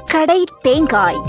கடை தேங்காய்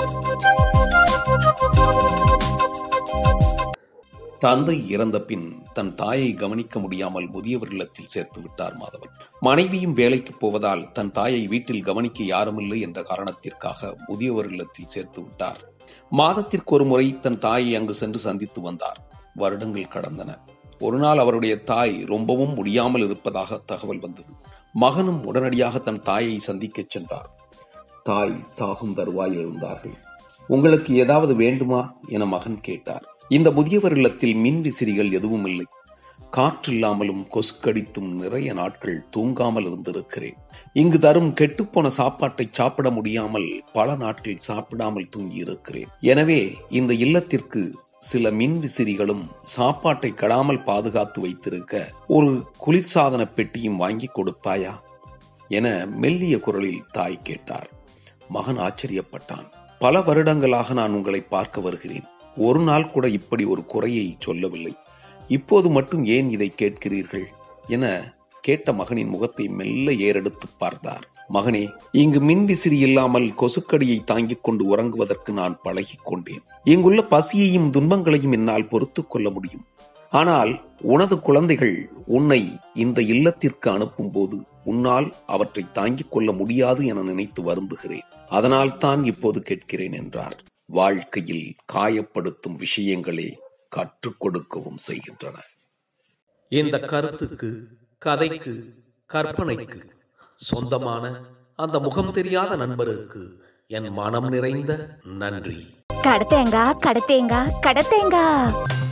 தந்தை இறந்த பின் தன் தாயை கவனிக்க முடியாமல் முதியவர் இல்லத்தில் சேர்த்து விட்டார் மாதவன் மனைவியும் வேலைக்கு போவதால் தன் தாயை வீட்டில் கவனிக்க யாருமில்லை என்ற காரணத்திற்காக முதியவர் இல்லத்தில் சேர்த்து விட்டார் மாதத்திற்கு ஒரு முறை தன் தாயை அங்கு சென்று சந்தித்து வந்தார் வருடங்கள் கடந்தன ஒரு நாள் அவருடைய தாய் ரொம்பவும் முடியாமல் இருப்பதாக தகவல் வந்தது மகனும் உடனடியாக தன் தாயை சந்திக்கச் சென்றார் தாய் சாகும் தருவாயில் இருந்தார்கள் உங்களுக்கு ஏதாவது வேண்டுமா என மகன் கேட்டார் இந்த முதியவர் இல்லத்தில் மின் விசிறிகள் எதுவும் இல்லை காற்றில்லாமலும் கொசுக்கடித்தும் நிறைய நாட்கள் தூங்காமல் இருந்திருக்கிறேன் இங்கு தரும் கெட்டுப்போன சாப்பாட்டை சாப்பிட முடியாமல் பல நாட்கள் சாப்பிடாமல் தூங்கி இருக்கிறேன் எனவே இந்த இல்லத்திற்கு சில மின் விசிறிகளும் சாப்பாட்டை கெடாமல் பாதுகாத்து வைத்திருக்க ஒரு குளிர்சாதன பெட்டியும் வாங்கி கொடுப்பாயா என மெல்லிய குரலில் தாய் கேட்டார் மகன் ஆச்சரியப்பட்டான் பல வருடங்களாக நான் உங்களை பார்க்க வருகிறேன் ஒரு நாள் கூட இப்படி ஒரு குறையை சொல்லவில்லை இப்போது மட்டும் ஏன் இதை கேட்கிறீர்கள் என கேட்ட மகனின் முகத்தை மெல்ல ஏறெடுத்து பார்த்தார் மகனே இங்கு மின் விசிறி இல்லாமல் கொசுக்கடியை தாங்கிக் கொண்டு உறங்குவதற்கு நான் பழகிக் கொண்டேன் இங்குள்ள பசியையும் துன்பங்களையும் என்னால் பொறுத்துக் கொள்ள முடியும் ஆனால் உனது குழந்தைகள் உன்னை இந்த இல்லத்திற்கு அனுப்பும் போது உன்னால் அவற்றை தாங்கிக் கொள்ள முடியாது என நினைத்து வருந்துகிறேன் அதனால் தான் இப்போது கேட்கிறேன் என்றார் வாழ்க்கையில் காயப்படுத்தும் விஷயங்களே கற்றுக் கொடுக்கவும் செய்கின்றன இந்த கருத்துக்கு கதைக்கு கற்பனைக்கு சொந்தமான அந்த முகம் தெரியாத நண்பருக்கு என் மனம் நிறைந்த நன்றி கடத்தேங்கா கடத்தேங்கா கடத்தேங்கா